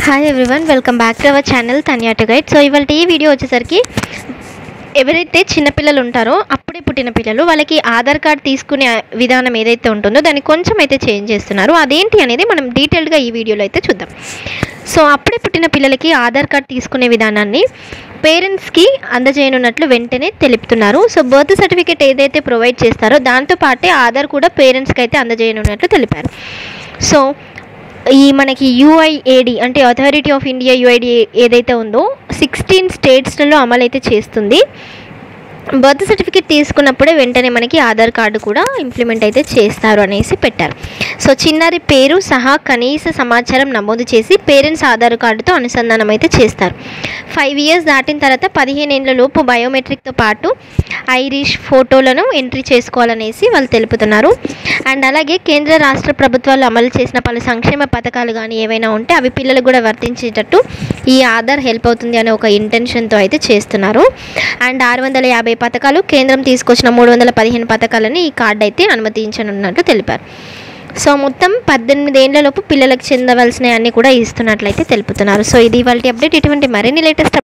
hi everyone welcome back to our channel Tanya to guide so ఇవాళ ఈ video వచ్చేసరికి ఎవరైతే చిన్నపిల్లలు ఉంటారో అప్పుడే పుట్టిన పిల్లలు వాళ్ళకి ఆధార్ కార్డ్ తీసుకునే విధానం ఏదైతే ఉంటుందో దాన్ని కొంచెం అయితే చేంజ్ చేస్తున్నారు అదేంటి అనేది మనం డీటెయిల్డ్గా ఈ వీడియోలో అయితే చూద్దాం సో అప్పుడే పుట్టిన పిల్లలకి ఆధార్ కార్డ్ తీసుకునే విధానాన్ని పేరెంట్స్కి అందజేయనున్నట్లు వెంటనే తెలుపుతున్నారు సో బర్త్ సర్టిఫికేట్ ఏదైతే ప్రొవైడ్ చేస్తారో దాంతో పాటే ఆధార్ కూడా పేరెంట్స్కి అయితే అందజేయనున్నట్లు తెలిపారు సో ఈ మనకి యుఐఏడి అంటే అథారిటీ ఆఫ్ ఇండియా యుఐడి ఏదైతే ఉందో సిక్స్టీన్ స్టేట్స్లలో అమలైతే చేస్తుంది బర్త్ సర్టిఫికేట్ తీసుకున్నప్పుడే వెంటనే మనకి ఆధార్ కార్డు కూడా ఇంప్లిమెంట్ అయితే చేస్తారు అనేసి పెట్టారు సో చిన్నారి పేరు సహా కనీస సమాచారం నమోదు చేసి పేరెంట్స్ ఆధార్ కార్డుతో అనుసంధానం అయితే చేస్తారు ఫైవ్ ఇయర్స్ దాటిన తర్వాత పదిహేను ఏళ్ళ లోపు బయోమెట్రిక్తో పాటు ఐరిష్ ఫోటోలను ఎంట్రీ చేసుకోవాలనేసి వాళ్ళు తెలుపుతున్నారు అండ్ అలాగే కేంద్ర రాష్ట్ర ప్రభుత్వాలు అమలు చేసిన పలు సంక్షేమ పథకాలు కానీ ఏవైనా ఉంటే అవి పిల్లలకు కూడా వర్తించేటట్టు ఈ ఆధార్ హెల్ప్ అవుతుంది అనే ఒక ఇంటెన్షన్తో అయితే చేస్తున్నారు అండ్ ఆరు వందల యాభై పథకాలు కేంద్రం తీసుకొచ్చిన మూడు వందల పదిహేను పథకాలని ఈ కార్డు అయితే అనుమతించనున్నట్లు తెలిపారు సో మొత్తం పద్దెనిమిది ఏళ్లలోపు పిల్లలకు చెందవలసినవి అన్నీ కూడా ఇస్తున్నట్లయితే తెలుపుతున్నారు సో ఇది వాళ్ళ అప్డేట్ ఇటువంటి మరిన్ని లేటెస్ట్